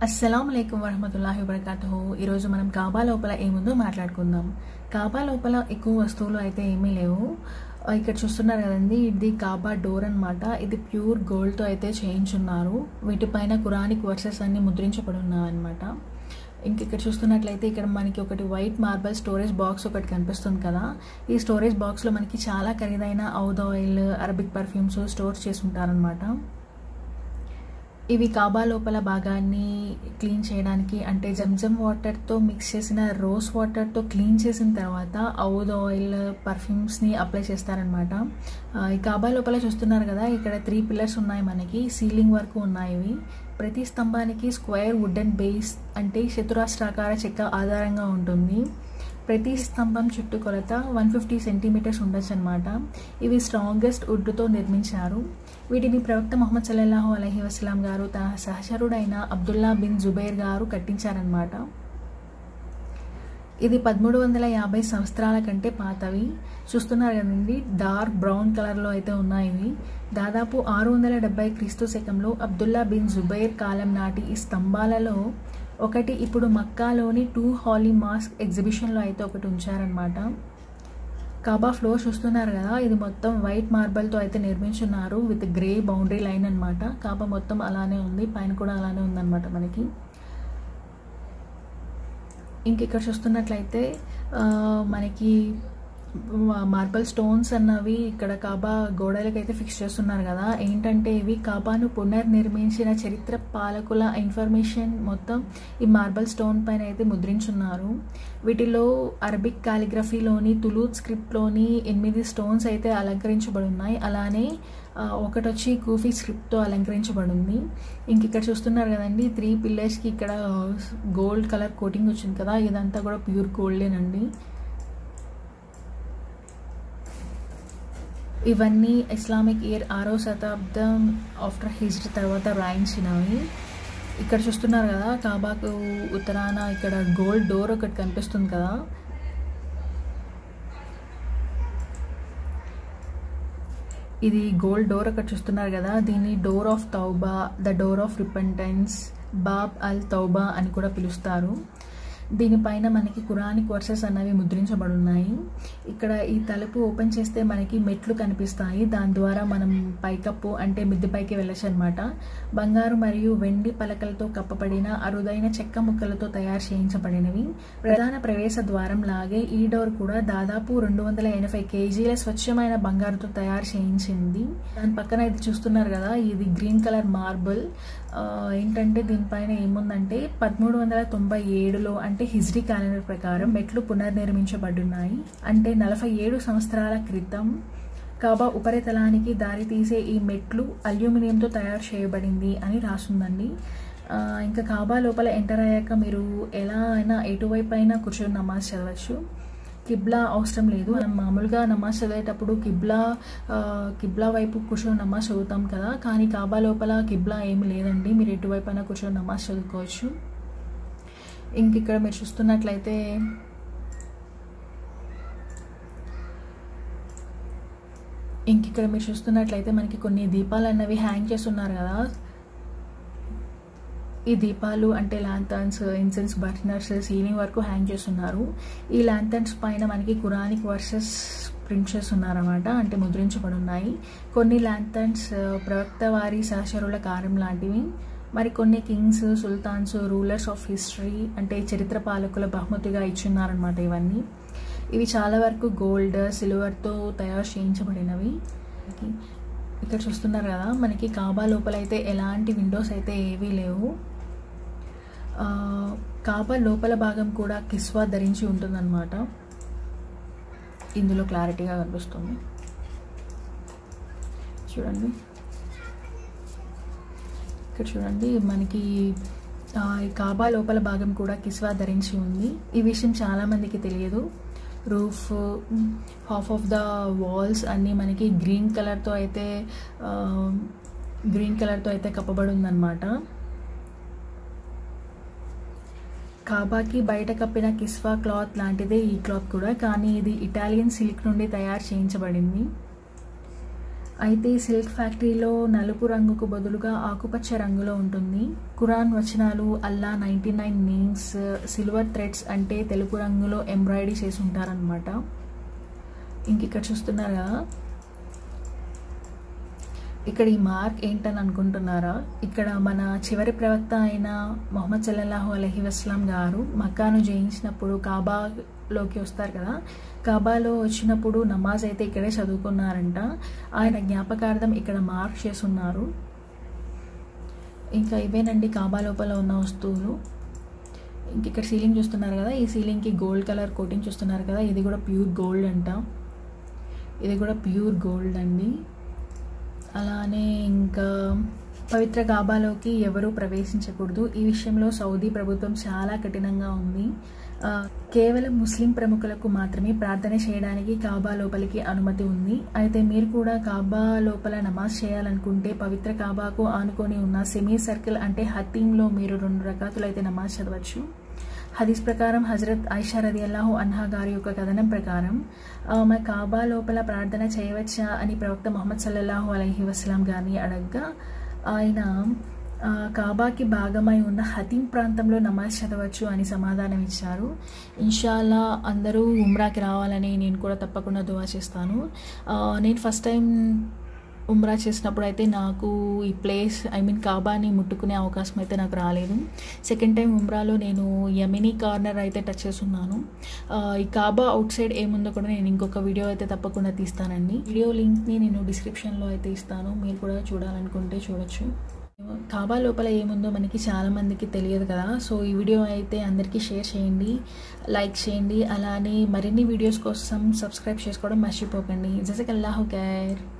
అస్సలం అయికం వరహమతుల్లాహి వబర్కాతుహు ఈరోజు మనం కాబా లోపల ఏముందో మాట్లాడుకుందాం కాబా లోపల ఎక్కువ వస్తువులు అయితే ఏమీ లేవు ఆ, ఇక్కడ చూస్తున్నారు కదండి ఇది కాబా డోర్ అన్నమాట ఇది ప్యూర్ గోల్డ్తో అయితే చేయించున్నారు వీటిపైన కురానిక్ వర్సెస్ అన్ని ముద్రించబడి ఉన్నాయన్నమాట ఇంక ఇక్కడ చూస్తున్నట్లయితే ఇక్కడ మనకి ఒకటి వైట్ మార్బల్ స్టోరేజ్ బాక్స్ ఒకటి కనిపిస్తుంది కదా ఈ స్టోరేజ్ బాక్స్లో మనకి చాలా ఖరీదైన oud oil Arabic perfumes store చేసి ఉంటారనమాట ఇవి కాబా లోపల భాగాన్ని క్లీన్ చేయడానికి అంటే జంజమ్ వాటర్తో మిక్స్ చేసిన రోజ్ వాటర్తో క్లీన్ చేసిన తర్వాత ఔద్ ఆయిల్ పర్ఫ్యూమ్స్ని అప్లై చేస్తారనమాట ఈ కాబా లోపల చూస్తున్నారు కదా ఇక్కడ త్రీ పిల్లర్స్ ఉన్నాయి మనకి సీలింగ్ వరకు ఉన్నాయి ఇవి ప్రతి స్తంభానికి స్క్వేర్ వుడెన్ బేస్ అంటే చతురాష్ట్రాకార చెక్క ఆధారంగా ఉంటుంది ప్రతి స్తంభం చుట్టుకొలత వన్ ఫిఫ్టీ సెంటీమీటర్స్ ఉండొచ్చు అనమాట ఇవి స్ట్రాంగెస్ట్ వుడ్తో నిర్మించారు వీటిని ప్రవక్త మొహమ్మద్ సల్లల్లాహు అలహి వసలాం గారు తన సహచరుడైన అబ్దుల్లా బిన్ జుబైర్ గారు కట్టించారనమాట ఇది పదమూడు వందల యాభై సంవత్సరాల కంటే పాతవి చూస్తున్నారు కదండి డార్క్ బ్రౌన్ కలర్లో అయితే ఉన్నాయి ఇవి దాదాపు ఆరు వందల డెబ్బై క్రీస్తు శకంలో అబ్దుల్లా బిన్ జుబైర్ కాలం నాటి ఈ స్తంభాలలో ఒకటి ఇప్పుడు మక్కాలోని టూ హాలీ మాస్క్ ఎగ్జిబిషన్లో అయితే ఒకటి ఉంచారనమాట కాబా ఫ్లోర్ చూస్తున్నారు కదా ఇది మొత్తం వైట్ మార్బల్తో అయితే నిర్మించున్నారు విత్ గ్రే బౌండరీ లైన్ అనమాట కాబా మొత్తం అలానే ఉంది పైన కూడా అలానే ఉందన్నమాట మనకి ఇంక ఇక్కడ చూస్తున్నట్లయితే ఆ, మనకి మార్బల్ స్టోన్స్ అన్నవి ఇక్కడ కాబా గోడలకి అయితే ఫిక్స్ చేస్తున్నారు కదా ఏంటంటే ఇవి కాబాను పునర్నిర్మించిన చరిత్ర పాలకుల ఇన్ఫర్మేషన్ మొత్తం ఈ మార్బల్ స్టోన్ పైన అయితే ముద్రించున్నారు వీటిలో అరబిక్ కాలిగ్రఫీలోని తులూత్ స్క్రిప్ట్లోని ఎనిమిది స్టోన్స్ అయితే అలంకరించబడి ఉన్నాయి అలానే ఆ, ఒకటి వచ్చి కూఫీ స్క్రిప్ట్తో అలంకరించబడింది ఇంక ఇక్కడ చూస్తున్నారు కదండి త్రీ పిల్లర్స్కి ఇక్కడ గోల్డ్ కలర్ కోటింగ్ వచ్చింది కదా ఇదంతా కూడా ప్యూర్ గోల్డేనండి ఇవన్నీ ఇస్లామిక్ ఇయర్ ఆరో శతాబ్దం ఆఫ్టర్ హిజ్రీ తర్వాత రాయించినవి ఇక్కడ చూస్తున్నారు కదా కాబాకు ఉత్తరాన ఇక్కడ గోల్డ్ డోర్ ఒకటి కనిపిస్తుంది కదా ఇది గోల్డ్ డోర్ అక్కడ చూస్తున్నారు కదా దీన్ని door of Tawbah the door of repentance Bab al Tawbah అని కూడా పిలుస్తారు దీనిపైన మనకి కురానిక్ వర్సెస్ అన్నవి ముద్రించబడి ఉన్నాయి ఇక్కడ ఈ తలుపు ఓపెన్ చేస్తే మనకి మెట్లు కనిపిస్తాయి దాని ద్వారా మనం పైకప్పు అంటే మిద్దె పైకి వెళ్ళచ్చు అనమాట బంగారు మరియు వెండి పలకలతో కప్పబడిన అరుదైన చెక్క ముక్కలతో తయారు చేయించబడినవి ప్రధాన ప్రవేశ ద్వారం లాగే ఈ డోర్ కూడా దాదాపు రెండు వందల ఎనభై కేజీల స్వచ్ఛమైన బంగారుతో తయారు చేయించింది దాని పక్కన ఇది చూస్తున్నారు కదా ఇది గ్రీన్ కలర్ మార్బుల్ ఆ, ఏంటంటే దీనిపైన ఏముందంటే పదమూడు వందల తొంభై ఏడులో అంటే హిజ్రీ క్యాలెండర్ ప్రకారం మెట్లు పునర్నిర్మించబడున్నాయి అంటే నలభై ఏడు సంవత్సరాల క్రితం కాబా ఉపరితలానికి దారి తీసే ఈ మెట్లు అల్యూమినియంతో తయారు చేయబడింది అని రాసుందండి ఆ, ఇంకా కాబా లోపల ఎంటర్ అయ్యాక మీరు ఎలా అయినా ఎటువైపు అయినా కూర్చొని నమాజ్ చదవచ్చు కిబ్లా అవసరం లేదు మనం మామూలుగా నమాజ్ చదివేటప్పుడు కిబ్లా ఆ, కిబ్లా వైపు కూర్చొని నమాజ్ చదువుతాం కదా కానీ కాబా లోపల కిబ్లా ఏమి లేదండి మీరు ఎటువైపు అయినా కూర్చొని నమాజ్ చదువుకోవచ్చు ఇంక ఇక్కడ మీరు చూస్తున్నట్లయితే ఇంక ఇక్కడ మీరు చూస్తున్నట్లయితే మనకి కొన్ని దీపాలు అన్నవి హ్యాంగ్ చేస్తున్నారు కదా ఈ దీపాలు అంటే ల్యాంథర్న్స్ ఇన్సెన్స్ బర్నర్స్ సీలింగ్ వరకు హ్యాంగ్ చేస్తున్నారు ఈ ల్యాంథర్న్స్ పైన మనకి కురానిక్ వర్సెస్ ప్రింట్ చేస్తున్నారన్నమాట అంటే ముద్రించబడి ఉన్నాయి కొన్ని ల్యాంథర్న్స్ ప్రవక్త వారి సహచరుల కారం లాంటివి మరి కొన్ని kings sultans rulers of history అంటే చరిత్ర పాలకుల బహుమతిగా ఇచ్చున్నారనమాట ఇవన్నీ ఇవి చాలా వరకు గోల్డ్ సిల్వర్తో తయారు చేయించబడినవి ఇక్కడ చూస్తున్నారు కదా మనకి కాబా లోపల అయితే ఎలాంటి విండోస్ అయితే ఏవీ లేవు ఆ, కాబా లోపల భాగం కూడా కిస్వా ధరించి ఉంటుందన్నమాట ఇందులో క్లారిటీగా కనిపిస్తుంది చూడండి ఇక్కడ చూడండి మనకి ఆ, ఈ కాబా లోపల భాగం కూడా కిస్వా ధరించి ఉంది ఈ విషయం చాలా మందికి తెలియదు roof half of the walls అన్నీ మనకి గ్రీన్ కలర్తో అయితే ఆ, గ్రీన్ కలర్తో అయితే కప్పబడి ఉందన్నమాట కాబాకి బయట కప్పిన కిస్వా క్లాత్ లాంటిదే ఈ క్లాత్ కూడా కానీ ఇది ఇటాలియన్ సిల్క్ నుండి తయారు చేయించబడింది అయితే సిల్క్ ఫ్యాక్టరీలో నలుపు రంగుకు బదులుగా ఆకుపచ్చ రంగులో ఉంటుంది ఖురాన్ వచనాలు Allah ninety nine names silver threads అంటే తెలుపు రంగులో ఎంబ్రాయిడరీ చేసి ఉంటారనమాట ఇంక ఇక్కడ చూస్తున్నారు కదా ఇక్కడ ఈ మార్క్ ఏంటని అనుకుంటున్నారా ఇక్కడ మన చివరి ప్రవక్త అయిన మొహమ్మద్ సల్లల్లాహు అలహి వస్లాం గారు మక్కాను జయించినప్పుడు కాబాలోకి వస్తారు కదా కాబాలో వచ్చినప్పుడు నమాజ్ అయితే ఇక్కడే చదువుకున్నారంట ఆయన జ్ఞాపకార్థం ఇక్కడ మార్క్ చేసి ఉన్నారు ఇంకా ఇవేనండి కాబా లోపల ఉన్న వస్తువులు ఇంక ఇక్కడ సీలింగ్ చూస్తున్నారు కదా ఈ సీలింగ్కి గోల్డ్ కలర్ కోటింగ్ చూస్తున్నారు కదా ఇది కూడా ప్యూర్ గోల్డ్ అంట ఇది కూడా ప్యూర్ గోల్డ్ అండి అలానే ఇంకా పవిత్ర గాబాలోకి ఎవరూ ప్రవేశించకూడదు ఈ విషయంలో సౌదీ ప్రభుత్వం చాలా కఠినంగా ఉంది ఆ, కేవలం ముస్లిం ప్రముఖులకు మాత్రమే ప్రార్థన చేయడానికి కాబా లోపలికి అనుమతి ఉంది అయితే మీరు కూడా కాబా లోపల నమాజ్ చేయాలనుకుంటే పవిత్ర కాబాకు ఆనుకొని ఉన్న సెమీ సర్కిల్ అంటే హతీంలో మీరు రెండు రకాతులు అయితే నమాజ్ చదవచ్చు హదీస్ ప్రకారం హజరత్ ఐషా రది అల్లాహు అన్హా గారి యొక్క కథనం ప్రకారం ఆమె కాబా లోపల ప్రార్థన చేయవచ్చా అని ప్రవక్త ముహమ్మద్ సల్లల్లాహు అలైహి వసలాం గారిని అడగ్గా ఆయన ఆ, కాబాకి భాగమై ఉన్న హతీం ప్రాంతంలో నమాజ్ చదవచ్చు అని సమాధానం ఇచ్చారు ఇన్షాల్లా అందరూ ఉమ్రాకి రావాలని నేను కూడా తప్పకుండా దువా చేస్తాను ఆ, నేను ఫస్ట్ టైం ఉమ్రా చేసినప్పుడు అయితే నాకు ఈ ప్లేస్ ఐ మీన్ కాబాని ముట్టుకునే అవకాశం అయితే నాకు రాలేదు సెకండ్ టైం ఉమ్రాలో నేను యమినీ కార్నర్ అయితే టచ్ చేస్తున్నాను ఆ, ఈ కాబా అవుట్ సైడ్ ఏముందో కూడా నేను ఇంకొక వీడియో అయితే తప్పకుండా తీస్తానండి వీడియో లింక్ని నేను డిస్క్రిప్షన్లో అయితే ఇస్తాను మీరు కూడా చూడాలనుకుంటే చూడొచ్చు కాబా లోపల ఏముందో మనకి చాలా మందికి తెలియదు కదా సో ఈ వీడియో అయితే అందరికీ షేర్ చేయండి లైక్ చేయండి అలానే మరిన్ని వీడియోస్ కోసం సబ్స్క్రైబ్ చేసుకోవడం మర్చిపోకండి జజక్ అల్లాహు ఖైర్